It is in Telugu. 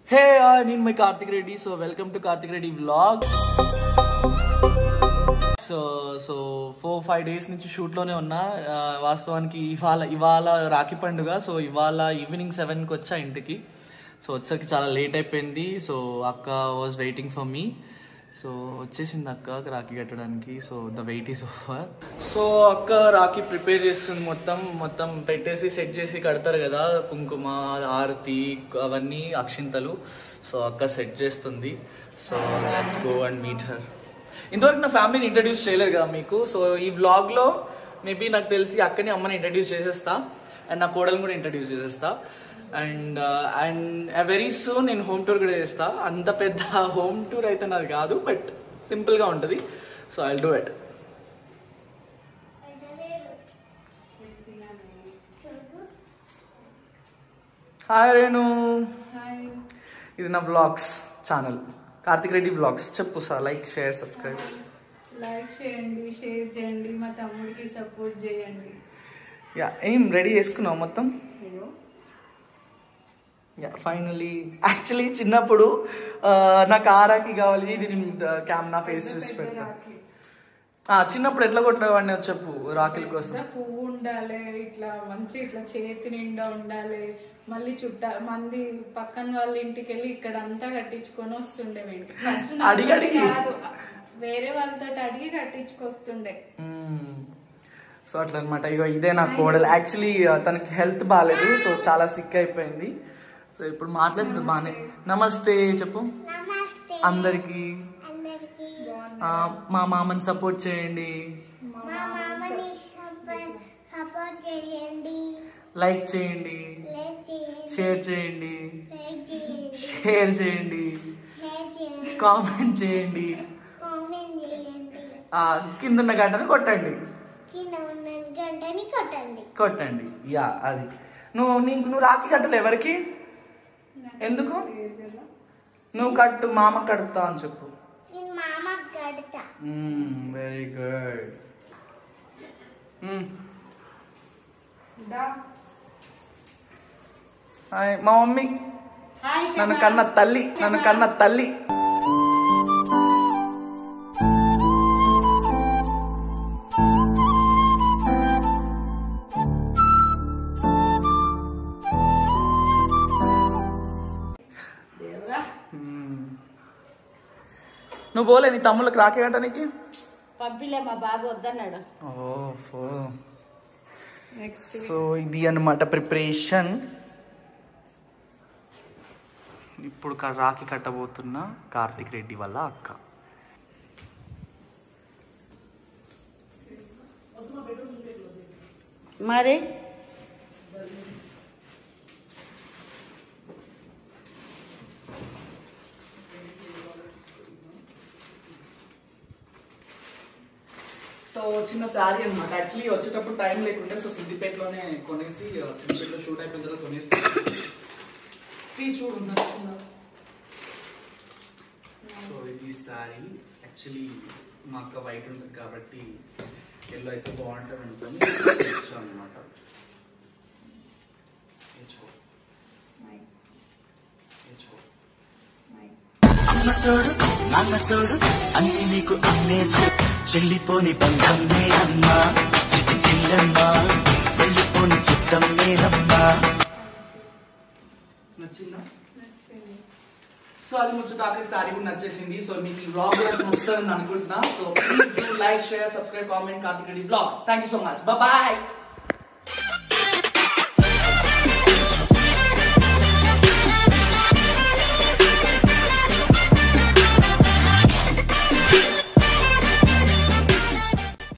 హే నేను my Karthik Reddy so welcome to Karthik Reddy vlog so so four five days నుంచి షూట్లోనే ఉన్నా ఆ, వాస్తవానికి ఇవాళ ఇవాళ రాఖీ పండుగ సో ఇవాళ ఈవినింగ్ సెవెన్కి వచ్చా ఇంటికి సో వచ్చేసరికి చాలా లేట్ అయిపోయింది సో అక్క was waiting for me so వచ్చేసింది అక్క రాఖీ కట్టడానికి so the wait is over so అక్క రాఖీ ప్రిపేర్ చేస్తుంది మొత్తం మొత్తం పెట్టేసి సెట్ చేసి కడతారు కదా కుంకుమ ఆరతి అవన్నీ అక్షింతలు సో అక్క సెట్ చేస్తుంది so let's go and meet her ఇంతవరకు నా ఫ్యామిలీని ఇంట్రడ్యూస్ చేయలేదు కదా మీకు సో ఈ వ్లాగ్లో మేబీ నాకు తెలిసి అక్కని అమ్మని ఇంట్రడ్యూస్ చేసేస్తా అండ్ నా కోడల్ని కూడా ఇంట్రడ్యూస్ చేసేస్తా అండ్ అండ్ వెరీ సూన్ నేను హోమ్ టూర్ కూడా చేస్తా అంత పెద్ద హోమ్ టూర్ అయితే నాది కాదు బట్ సింపుల్గా ఉంటుంది so I do it hi Renu ఇది నా blogs channel Karthik Reddy blogs చెప్పు sir like share subscribe like చేయండి షేర్ చేయండి మా తమ్ముడికి సపోర్ట్ చేయండి యా ఏం రెడీ చేసుకున్నావు మొత్తం ఇదిగో. యా ఫైనలీ యాక్చువల్లీ చిన్నప్పుడు ఆ, నాకు ఆ రాఖీ కావాలి ఇది నేను క్యామ్ నా ఫేస్ చూసి పెద్ద పెడతా రాఖీ. ఆ, చిన్నప్పుడు ఎట్లా కొట్టేవాడిని చెప్పు రాఖీల కోసం పెద్ద పువ్వు ఉండాలి ఇట్లా మంచి ఇట్లా చేతి నిండా ఉండాలి మళ్ళీ చుట్ట మంది పక్కన వాళ్ళ ఇంటికి వెళ్ళి ఇక్కడ అంతా కట్టించుకొని వస్తుండేవేంటి ఫస్ట్ అడిగి అడిగి. కాదు వేరే వాళ్ళతో అడిగి కట్టించుకొస్తుండే సో అట్లా అనమాట ఇగో ఇదే నా కోడలు యాక్చువల్లీ తనకి హెల్త్ బాగాలేదు సో చాలా సిక్ అయిపోయింది సో ఇప్పుడు మాట్లాడుతుంది బాగానే నమస్తే చెప్పు అందరికి ఆ, మా మామని సపోర్ట్ చేయండి మా మా మామని సపోర్ట్ సపోర్ట్ చేయండి లైక్ చేయండి లైక్ చేయండి షేర్ చేయండి లైక్ చేయండి షేర్ చేయండి షేర్ చేయండి కామెంట్ చేయండి కామెంట్ చేయండి ఆ, కింద ఉన్న గంటను కొట్టండి కింద ఉన్న గంటని కొట్టండి కొట్టండి యా అది నువ్వు నీకు నువ్వు రాఖీ కట్టలు ఎవరికి ఎందుకు లేదు కదా. నువ్వు కట్టు మామ కడతా అని చెప్పు నేను మామ కడతా వెరీ గుడ్ దా. మా మమ్మీ హాయ్ నన్ను కన్న తల్లి నన్ను కన్న తల్లి దేవుడా మ్మ్. నువ్వు పోలే నీ తమ్ముళ్ళకి రాఖీ కట్టడానికి పంపిలే మా బాబు వద్దన్నాడు ఓ ఫో నెక్స్ట్ సో ఇది అన్నమాట ప్రిపరేషన్ ఇప్పుడు క- రాఖీ కట్టబోతున్న కార్తిక్ రెడ్డి వాళ్ళ అక్క మరి సో చిన్న శారీ అనమాట యాక్చువల్లీ వచ్చేటప్పుడు టైం లేకుంటే సో సిద్దిపేటలోనే కొనేసి ఆ, సిద్దిపేటలో షూట్ అయిపోయిన తర్వాత కొనేసి ఇది చూడు నచ్చిందా సో ఇది శారీ యాక్చువల్లీ మా అక్క వైట్ ఉంటుంది కాబట్టి ఎల్లో అయితే బాగుంటుంది అనుకొని తెచ్చాను అనమాట అమ్మతోడు నాన్నతోడు అన్ని నీకు అన్నేచ్చు చెల్లిపోని బంధం నేనమ్మా చిటి చిల్లమ్మా వెళ్ళిపోని చిత్తం నేనమ్మా నచ్చిందా సో అది ముచ్చట ఆఖరికి శారీ కూడా నచ్చేసింది సో మీకు ఈ బ్లాగ్ నచ్చుతుందని అనుకుంటున్నా so please do like share subscribe comment Karthik Reddy blogs thank you so much bye